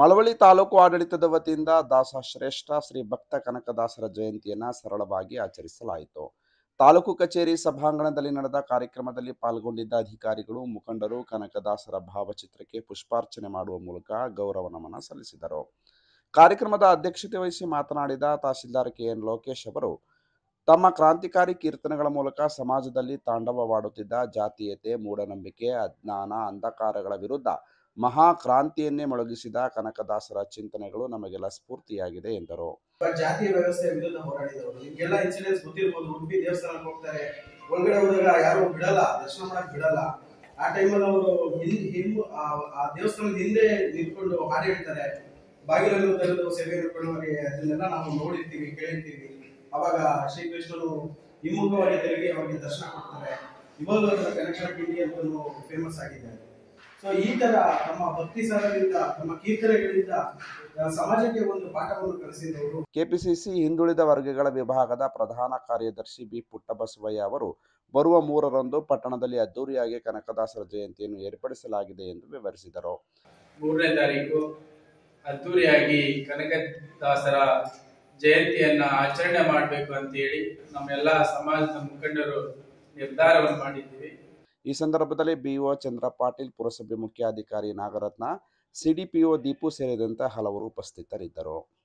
ಮಳವಳ್ಳಿ ತಾಲೂಕು ಆಡಳಿತದ ವತಿಯಿಂದ ದಾಸ ಶ್ರೇಷ್ಠ ಶ್ರೀ ಭಕ್ತ ಕನಕದಾಸರ ಜಯಂತಿಯನ್ನ ಸರಳವಾಗಿ ಆಚರಿಸಲಾಯಿತು ತಾಲೂಕು ಕಚೇರಿ ಸಭಾಂಗಣದಲ್ಲಿ ನಡೆದ ಕಾರ್ಯಕ್ರಮದಲ್ಲಿ ಪಾಲ್ಗೊಂಡಿದ್ದ ಅಧಿಕಾರಿಗಳು ಮುಖಂಡರು ಕನಕದಾಸರ ಭಾವಚಿತ್ರಕ್ಕೆ ಪುಷ್ಪಾರ್ಚನೆ ಮಾಡುವ ಮೂಲಕ ಗೌರವ ನಮನ ಸಲ್ಲಿಸಿದರು ಕಾರ್ಯಕ್ರಮದ ಅಧ್ಯಕ್ಷತೆ ವಹಿಸಿ ಮಾತನಾಡಿದ ತಹಶೀಲ್ದಾರ್ ಕೆಎನ್ ಲೋಕೇಶ್ ಅವರು ತಮ್ಮ ಕ್ರಾಂತಿಕಾರಿ ಕೀರ್ತನೆಗಳ ಮೂಲಕ ಸಮಾಜದಲ್ಲಿ ತಾಂಡವವಾಡುತ್ತಿದ್ದ ಜಾತೀಯತೆ ಮೂಢನಂಬಿಕೆ ಅಜ್ಞಾನ ಅಂಧಕಾರಗಳ ವಿರುದ್ಧ ಮಹಾ ಕ್ರಾಂತಿಯನ್ನೇ ಮೊಳಗಿಸಿದ ಕನಕದಾಸರ ಚಿಂತನೆಗಳು ನಮಗೆಲ್ಲ ಸ್ಫೂರ್ತಿಯಾಗಿದೆ ಎಂದರು ಜಾತಿಯ ವ್ಯವಸ್ಥೆ ವಿರುದ್ಧ ಹೋರಾಡಿದವರು ನಿಮ್ಗೆಲ್ಲ ಇನ್ಸಿಡೆಂಟ್ಸ್ ಗೊತ್ತಿರ್ಬೋದು ಉಡುಪಿ ದೇವಸ್ಥಾನಕ್ಕೆ ಹೋಗ್ತಾರೆ ಒಳಗಡೆ ಹೋದಾಗ ಯಾರು ಬಿಡಲ್ಲ ದರ್ಶನ ಮಾಡಕ್ ಬಿಡಲ್ಲ ಆ ಟೈಮಲ್ಲಿ ಅವರು ಹಿಂದ್ ಆ ದೇವಸ್ಥಾನದ ಹಿಂದೆ ನಿಂತ್ಕೊಂಡು ಹಾಡು ಹೇಳ್ತಾರೆ ಬಾಗಿಲನ್ನು ತೆರೆದು ಸೇವೆ ಮಾಡ್ಕೊಳ್ಳುವವರಿಗೆ ಅದನ್ನೆಲ್ಲ ನಾವು ನೋಡಿರ್ತೀವಿ ಕೇಳಿರ್ತೀವಿ ಅವಾಗ ಶ್ರೀಕೃಷ್ಣನು ಹಿಮ್ಮುಖವಾಗಿ ತಿರುಗಿ ಅವರಿಗೆ ದರ್ಶನ ಕೊಡ್ತಾರೆ ಇವಾಗಲೂ ಅದರ ಕನೆಕ್ಷನ್ ಕಿಂಡಿ ಅಂತಲೂ ಫೇಮಸ್ ಆಗಿದೆ ಸೊ ಈ ತರ ತಮ್ಮ ಭಕ್ತಿ ಸಾರದಿಂದ ತಮ್ಮ ಕೀರ್ತನೆಗಳಿಂದ ಆ, ಸಮಾಜಕ್ಕೆ ಒಂದು ಪಾಠವನ್ನು ಕಲಿಸಿದವರು ಕೆಪಿಸಿಸಿ ಹಿಂದುಳಿದ ವರ್ಗಗಳ ವಿಭಾಗದ ಪ್ರಧಾನ ಕಾರ್ಯದರ್ಶಿ ಬಿ ಪುಟ್ಟಬಸವಯ್ಯ ಅವರು ಬರುವ ಮೂರರಂದು ಪಟ್ಟಣದಲ್ಲಿ ಅದ್ದೂರಿಯಾಗಿ ಕನಕದಾಸರ ಜಯಂತಿಯನ್ನು ಏರ್ಪಡಿಸಲಾಗಿದೆ ಎಂದು ವಿವರಿಸಿದರು ಮೂರನೇ ತಾರೀಕು ಅದ್ದೂರಿಯಾಗಿ ಕನಕದಾಸರ ಜಯಂತಿಯನ್ನ ಆಚರಣೆ ಮಾಡಬೇಕು ಅಂತೇಳಿ ನಮ್ಮೆಲ್ಲ ಸಮಾಜದ ಮುಖಂಡರು ನಿರ್ಧಾರವನ್ನು ಮಾಡಿದ್ದೀವಿ ಈ ಸಂದರ್ಭದಲ್ಲಿ ಬಿಇಒ ಚಂದ್ರ ಪಾಟೀಲ್ ಪುರಸಭೆ ಮುಖ್ಯಾಧಿಕಾರಿ ನಾಗರತ್ನ ಸಿಡಿಪಿಒ ದೀಪು ಸೇರಿದಂತೆ ಹಲವರು ಉಪಸ್ಥಿತರಿದ್ದರು